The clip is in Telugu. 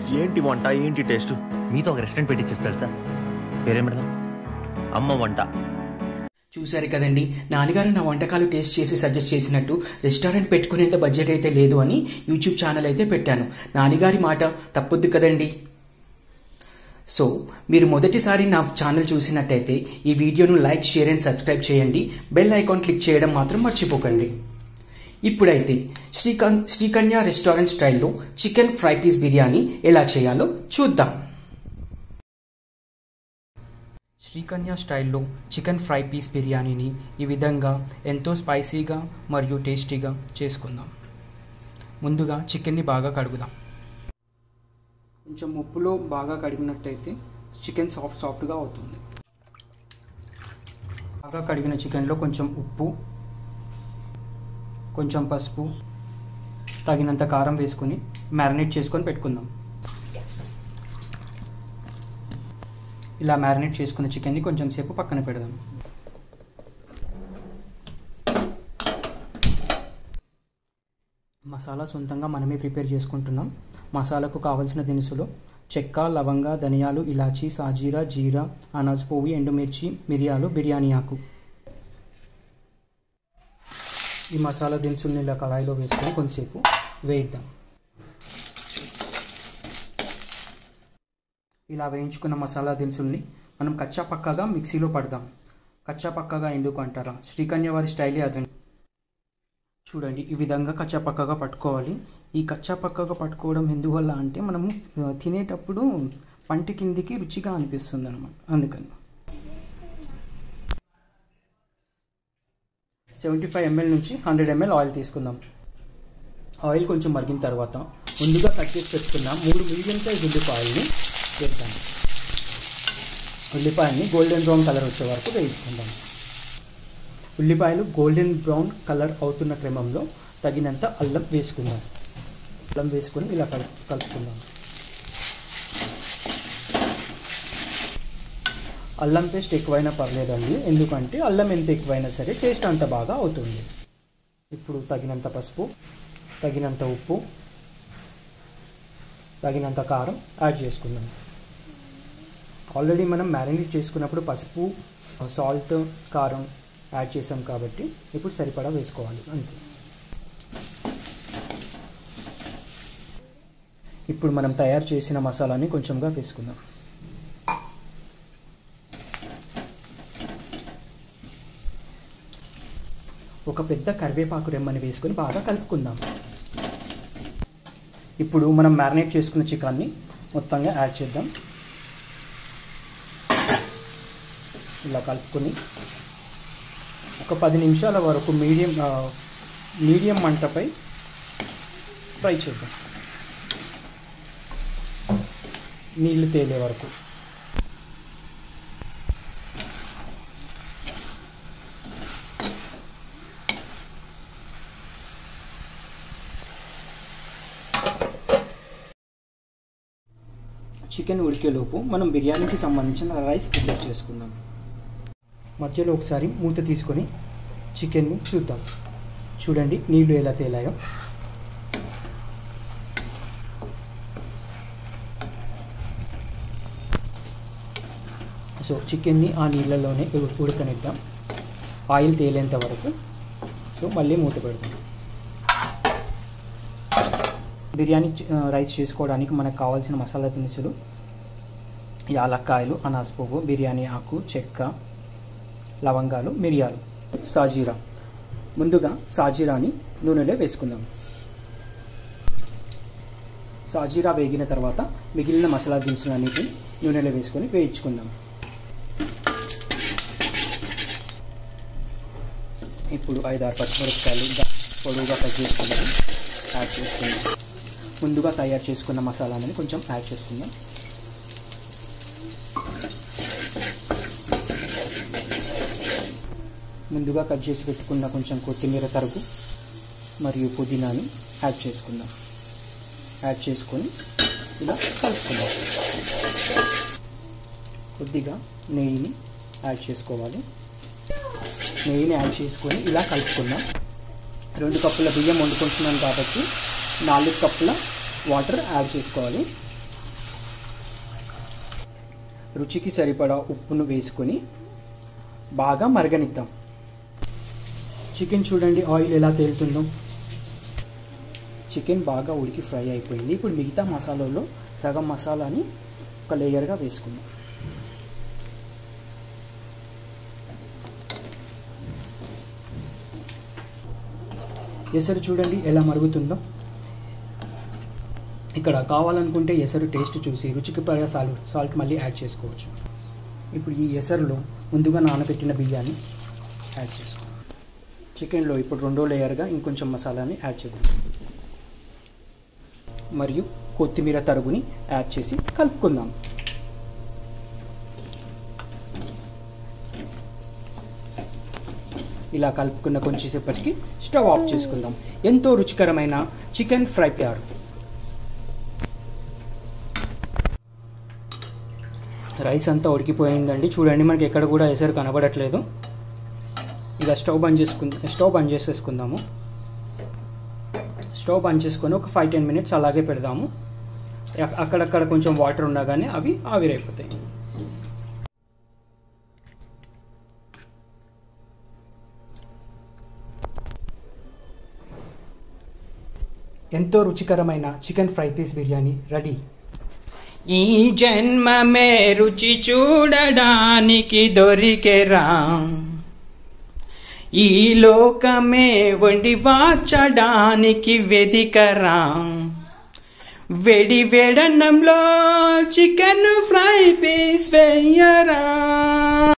ఏంటి వంట ఏంటి టేస్ట్ మీతో ఒక రెస్టారెంట్ పెట్టించేసి తెలుసా పేరేం పెడదాం అమ్మ వంట చూశారు కదండి నాన్నగారు నా వంటకాలు టేస్ట్ చేసి సజెస్ట్ చేసినట్టు రెస్టారెంట్ పెట్టుకునేంత బడ్జెట్ అయితే లేదు అని యూట్యూబ్ ఛానల్ అయితే పెట్టాను నాన్నగారి మాట తప్పొద్దు కదండి సో మీరు మొదటిసారి నా ఛానల్ చూసినట్టయితే ఈ వీడియోను లైక్ షేర్ అండ్ సబ్స్క్రైబ్ చేయండి బెల్ ఐకాన్ క్లిక్ చేయడం మాత్రం మర్చిపోకండి ఇప్పుడైతే శ్రీకాంత్ శ్రీకన్య రెస్టారెంట్ స్టైల్లో చికెన్ ఫ్రై పీస్ బిర్యానీ ఎలా చేయాలో చూద్దాం శ్రీకన్య స్టైల్లో చికెన్ ఫ్రై పీస్ బిర్యానీని ఈ విధంగా ఎంతో స్పైసీగా మరియు టేస్టీగా చేసుకుందాం ముందుగా చికెన్ని బాగా కడుగుదాం కొంచెం ఉప్పులో బాగా కడిగినట్టయితే చికెన్ సాఫ్ట్ సాఫ్ట్గా అవుతుంది బాగా కడిగిన చికెన్లో కొంచెం ఉప్పు కొంచెం పసుపు తగినంత కారం వేసుకొని మ్యారినేట్ చేసుకొని పెట్టుకుందాం ఇలా మ్యారినేట్ చేసుకున్న చికెన్ని కొంచెం సేపు పక్కన పెడదాం మసాలా సొంతంగా మనమే ప్రిపేర్ చేసుకుంటున్నాం మసాలాకు కావలసిన దినుసులు చెక్క లవంగ ధనియాలు ఇలాచి సాజీరా జీరా అనాజ్ పువ్వు ఎండుమిర్చి మిరియాలు బిర్యానీ ఆకు ఈ మసాలా దినుసుల్ని ఇలా కళాయిలో వేసుకొని కొంతసేపు వేయిద్దాం ఇలా వేయించుకున్న మసాలా దినుసుల్ని మనం కచ్చా పక్కగా మిక్సీలో పడదాం కచ్చా పక్కగా ఎందుకు అంటారా శ్రీకన్య వారి స్టైలే అదండి చూడండి ఈ విధంగా కచ్చా పక్కగా పట్టుకోవాలి ఈ కచ్చా పక్కగా పట్టుకోవడం ఎందువల్ల అంటే మనము ఆ, తినేటప్పుడు పంటి కిందికి రుచిగా అనిపిస్తుంది అనమాట అందుకని సెవెంటీ ఫైవ్ ఎంఎల్ నుంచి హండ్రెడ్ ఎంఎల్ ఆయిల్ తీసుకుందాం ఆయిల్ కొంచెం మరిగిన తర్వాత ముందుగా కట్ చేసి పెట్టుకున్న మూడు మీడియం సైజ్ ఉల్లిపాయల్ని వేద్దాం ఉల్లిపాయల్ని గోల్డెన్ బ్రౌన్ కలర్ వచ్చే వరకు వేయించుకుందాం ఉల్లిపాయలు గోల్డెన్ బ్రౌన్ కలర్ అవుతున్న క్రమంలో తగినంత అల్లం వేసుకుందాం అల్లం వేసుకొని ఇలా కలు కలుపుకుందాం అల్లం పేస్ట్ ఎక్కువైనా పర్లేదండి ఎందుకంటే అల్లం ఎంత ఎక్కువైనా సరే టేస్ట్ అంత బాగా అవుతుంది ఇప్పుడు తగినంత పసుపు తగినంత ఉప్పు తగినంత కారం యాడ్ చేసుకుందాం ఆల్రెడీ మనం మ్యారినేట్ చేసుకున్నప్పుడు పసుపు సాల్ట్ కారం యాడ్ చేసాం కాబట్టి ఇప్పుడు సరిపడా వేసుకోవాలి అంతే ఇప్పుడు మనం తయారు చేసిన మసాలాని కొంచెంగా వేసుకుందాం ఒక పెద్ద కరివేపాకు రెమ్మని వేసుకొని బాగా కలుపుకుందాం ఇప్పుడు మనం మ్యారినేట్ చేసుకున్న చికెన్ని మొత్తంగా యాడ్ చేద్దాం ఇలా కలుపుకొని ఒక పది నిమిషాల వరకు మీడియం ఆ, మీడియం మంటపై ఫ్రై చేద్దాం నీళ్లు తేలే వరకు చికెన్ ఉడికేలోపు మనం బిర్యానీకి సంబంధించిన రైస్ ప్రిపేర్ చేసుకుందాం మధ్యలో ఒకసారి మూత తీసుకొని చికెన్ని చూద్దాం చూడండి నీళ్లు ఎలా తేలాయో సో చికెన్ని ఆ నీళ్ళలోనే ఉ- ఉడకనిద్దాం ఆయిల్ తేలేంత వరకు సో మళ్ళీ మూత పెడదాం బిర్యానీ చ- ఆ, రైస్ చేసుకోవడానికి మనకు కావాల్సిన మసాలా దినుసులు యాలక్కాయలు అనాస్ పువ్వు బిర్యానీ ఆకు చెక్క లవంగాలు మిరియాలు సాజీరా ముందుగా సాజీరాని నూనెలో వేసుకుందాం సాజీరా వేగిన తర్వాత మిగిలిన మసాలా దినుసులన్నిటిని నూనెలో వేసుకొని వేయించుకుందాం ఇప్పుడు ఐదారు పచ్చిమిరపకాయలు ద- పొడవుగా కట్ చేసుకున్నాం యాడ్ చేసుకుందాం ముందుగా తయారు చేసుకున్న మసాలాని కొంచెం యాడ్ చేసుకుందాం ముందుగా కట్ చేసి పెట్టుకున్న కొంచెం కొత్తిమీర తరుగు మరియు పుదీనాని యాడ్ చేసుకుందాం యాడ్ చేసుకొని ఇలా కలుపుకుందాం కొద్దిగా నెయ్యిని యాడ్ చేసుకోవాలి నెయ్యిని యాడ్ చేసుకొని ఇలా కలుపుకుందాం రెండు కప్పుల బియ్యం వండుకుంటున్నాను కాబట్టి నాలుగు కప్పుల వాటర్ యాడ్ చేసుకోవాలి రుచికి సరిపడా ఉప్పును వేసుకొని బాగా మరగనిద్దాం చికెన్ చూడండి ఆయిల్ ఎలా తేలుతుందో చికెన్ బాగా ఉడికి ఫ్రై అయిపోయింది ఇప్పుడు మిగతా మసాలాలో సగం మసాలాని ఒక లేయర్గా వేసుకుందాం ఎసరు చూడండి ఎలా మరుగుతుందో ఇక్కడ కావాలనుకుంటే ఎసరు టేస్ట్ చూసి రుచికి పడే సాల్ట్ సాల్ట్ మళ్ళీ యాడ్ చేసుకోవచ్చు ఇప్పుడు ఈ ఎసరులో ముందుగా నానబెట్టిన బియ్యాన్ని యాడ్ చేసుకోవాలి చికెన్లో ఇప్పుడు రెండో లేయర్గా ఇంకొంచెం మసాలాని యాడ్ చేద్దాం మరియు కొత్తిమీర తరుగుని యాడ్ చేసి కలుపుకుందాం ఇలా కలుపుకున్న కొంచెంసేపటికి స్టవ్ ఆఫ్ చేసుకుందాం ఎంతో రుచికరమైన చికెన్ ఫ్రై ప్యారు రైస్ అంతా ఉడికిపోయిందండి చూడండి మనకి ఎక్కడ కూడా ఎసరు కనబడట్లేదు ఇక స్టవ్ బంద్ చేసుకుందాం స్టవ్ బంద్ చేసేసుకుందాము స్టవ్ బంద్ చేసుకొని ఒక ఫైవ్ టెన్ మినిట్స్ అలాగే పెడదాము అక్- అక్కడక్కడ కొంచెం వాటర్ ఉండగానే అవి ఆవిరైపోతాయి ఎంతో రుచికరమైన chicken fry piece biryani ready ఈ జన్మమే రుచి చూడడానికి దొరికెరా ఈ లోకమే వండి వార్చడానికి వెదికరా వెడి వెడన్నంలో చికెన్ ఫ్రై పీస్ వెయ్యరా